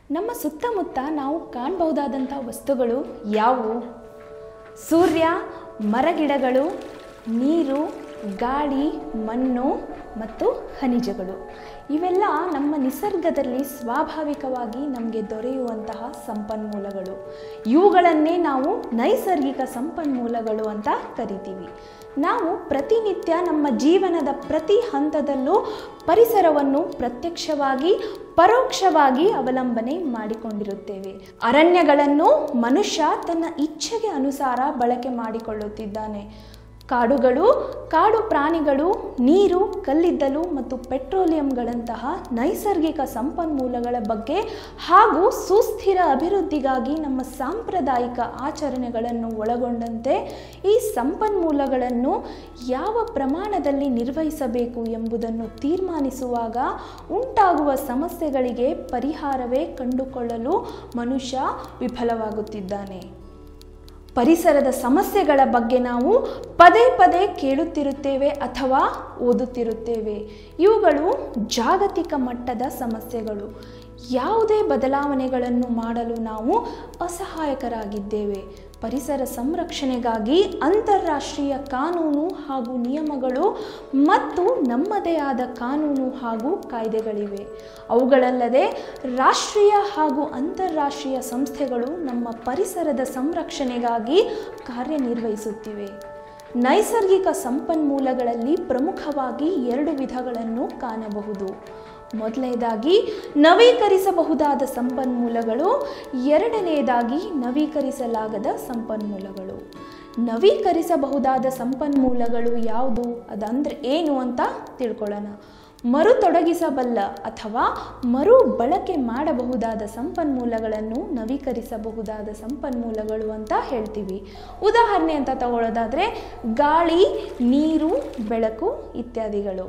ನಮ್ಮ ಸುತ್ತಮುತ್ತ ನಾವು ಕಾಣಬಹುದಾದಂಥ ವಸ್ತುಗಳು ಯಾವುವು ಸೂರ್ಯ ಮರಗಿಡಗಳು ನೀರು ಗಾಳಿ ಮಣ್ಣು ಮತ್ತು ಖನಿಜಗಳು ಇವೆಲ್ಲ ನಮ್ಮ ನಿಸರ್ಗದಲ್ಲಿ ಸ್ವಾಭಾವಿಕವಾಗಿ ನಮಗೆ ದೊರೆಯುವಂತಹ ಸಂಪನ್ಮೂಲಗಳು ಇವುಗಳನ್ನೇ ನಾವು ನೈಸರ್ಗಿಕ ಸಂಪನ್ಮೂಲಗಳು ಅಂತ ಕರಿತೀವಿ ನಾವು ಪ್ರತಿನಿತ್ಯ ನಮ್ಮ ಜೀವನದ ಪ್ರತಿ ಹಂತದಲ್ಲೂ ಪರಿಸರವನ್ನು ಪ್ರತ್ಯಕ್ಷವಾಗಿ ಪರೋಕ್ಷವಾಗಿ ಅವಲಂಬನೆ ಮಾಡಿಕೊಂಡಿರುತ್ತೇವೆ ಅರಣ್ಯಗಳನ್ನು ಮನುಷ್ಯ ತನ್ನ ಇಚ್ಛೆಗೆ ಅನುಸಾರ ಬಳಕೆ ಮಾಡಿಕೊಳ್ಳುತ್ತಿದ್ದಾನೆ ಕಾಡುಗಳು ಕಾಡು ಪ್ರಾಣಿಗಳು ನೀರು ಕಲ್ಲಿದ್ದಲು ಮತ್ತು ಪೆಟ್ರೋಲಿಯಂಗಳಂತಹ ನೈಸರ್ಗಿಕ ಸಂಪನ್ಮೂಲಗಳ ಬಗ್ಗೆ ಹಾಗೂ ಸುಸ್ಥಿರ ಅಭಿವೃದ್ಧಿಗಾಗಿ ನಮ್ಮ ಸಾಂಪ್ರದಾಯಿಕ ಆಚರಣೆಗಳನ್ನು ಒಳಗೊಂಡಂತೆ ಈ ಸಂಪನ್ಮೂಲಗಳನ್ನು ಯಾವ ಪ್ರಮಾಣದಲ್ಲಿ ನಿರ್ವಹಿಸಬೇಕು ಎಂಬುದನ್ನು ತೀರ್ಮಾನಿಸುವಾಗ ಉಂಟಾಗುವ ಸಮಸ್ಯೆಗಳಿಗೆ ಪರಿಹಾರವೇ ಕಂಡುಕೊಳ್ಳಲು ಮನುಷ್ಯ ವಿಫಲವಾಗುತ್ತಿದ್ದಾನೆ ಪರಿಸರದ ಸಮಸ್ಯೆಗಳ ಬಗ್ಗೆ ನಾವು ಪದೇ ಪದೇ ಕೇಳುತ್ತಿರುತ್ತೇವೆ ಅಥವಾ ಓದುತ್ತಿರುತ್ತೇವೆ ಇವುಗಳು ಜಾಗತಿಕ ಮಟ್ಟದ ಸಮಸ್ಯೆಗಳು ಯಾವುದೇ ಬದಲಾವಣೆಗಳನ್ನು ಮಾಡಲು ನಾವು ಅಸಹಾಯಕರಾಗಿದ್ದೇವೆ ಪರಿಸರ ಸಂರಕ್ಷಣೆಗಾಗಿ ಅಂತಾರಾಷ್ಟ್ರೀಯ ಕಾನೂನು ಹಾಗೂ ನಿಯಮಗಳು ಮತ್ತು ನಮ್ಮದೇ ಆದ ಕಾನೂನು ಹಾಗೂ ಕಾಯ್ದೆಗಳಿವೆ ಅವುಗಳಲ್ಲದೆ ರಾಷ್ಟ್ರೀಯ ಹಾಗೂ ಅಂತಾರಾಷ್ಟ್ರೀಯ ಸಂಸ್ಥೆಗಳು ನಮ್ಮ ಪರಿಸರದ ಸಂರಕ್ಷಣೆಗಾಗಿ ಕಾರ್ಯನಿರ್ವಹಿಸುತ್ತಿವೆ ನೈಸರ್ಗಿಕ ಸಂಪನ್ಮೂಲಗಳಲ್ಲಿ ಪ್ರಮುಖವಾಗಿ ಎರಡು ವಿಧಗಳನ್ನು ಕಾಣಬಹುದು ಮೊದಲನೇದಾಗಿ ನವೀಕರಿಸಬಹುದಾದ ಸಂಪನ್ಮೂಲಗಳು ಎರಡನೆಯದಾಗಿ ನವೀಕರಿಸಲಾಗದ ಸಂಪನ್ಮೂಲಗಳು ನವೀಕರಿಸಬಹುದಾದ ಸಂಪನ್ಮೂಲಗಳು ಯಾವುದು ಅದಂದ್ರೆ ಏನು ಅಂತ ತಿಳ್ಕೊಳ್ಳೋಣ ಮರುತೊಡಗಿಸಬಲ್ಲ ಅಥವಾ ಮರು ಬಳಕೆ ಮಾಡಬಹುದಾದ ಸಂಪನ್ಮೂಲಗಳನ್ನು ನವೀಕರಿಸಬಹುದಾದ ಸಂಪನ್ಮೂಲಗಳು ಅಂತ ಹೇಳ್ತೀವಿ ಉದಾಹರಣೆ ಅಂತ ತಗೊಳ್ಳೋದಾದರೆ ಗಾಳಿ ನೀರು ಬೆಳಕು ಇತ್ಯಾದಿಗಳು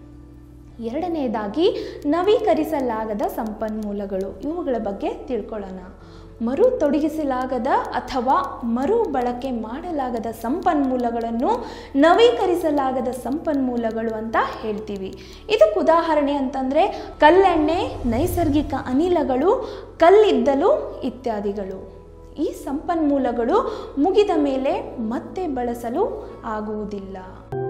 ಎರಡನೆಯದಾಗಿ ನವೀಕರಿಸಲಾಗದ ಸಂಪನ್ಮೂಲಗಳು ಇವುಗಳ ಬಗ್ಗೆ ತಿಳ್ಕೊಳ್ಳೋಣ ಮರು ತೊಡಗಿಸಲಾಗದ ಅಥವಾ ಮರು ಬಳಕೆ ಮಾಡಲಾಗದ ಸಂಪನ್ಮೂಲಗಳನ್ನು ನವೀಕರಿಸಲಾಗದ ಸಂಪನ್ಮೂಲಗಳು ಅಂತ ಹೇಳ್ತೀವಿ ಇದಕ್ಕೆ ಉದಾಹರಣೆ ಅಂತಂದರೆ ಕಲ್ಲೆಣ್ಣೆ ನೈಸರ್ಗಿಕ ಅನಿಲಗಳು ಕಲ್ಲಿದ್ದಲು ಇತ್ಯಾದಿಗಳು ಈ ಸಂಪನ್ಮೂಲಗಳು ಮುಗಿದ ಮೇಲೆ ಮತ್ತೆ ಬಳಸಲು ಆಗುವುದಿಲ್ಲ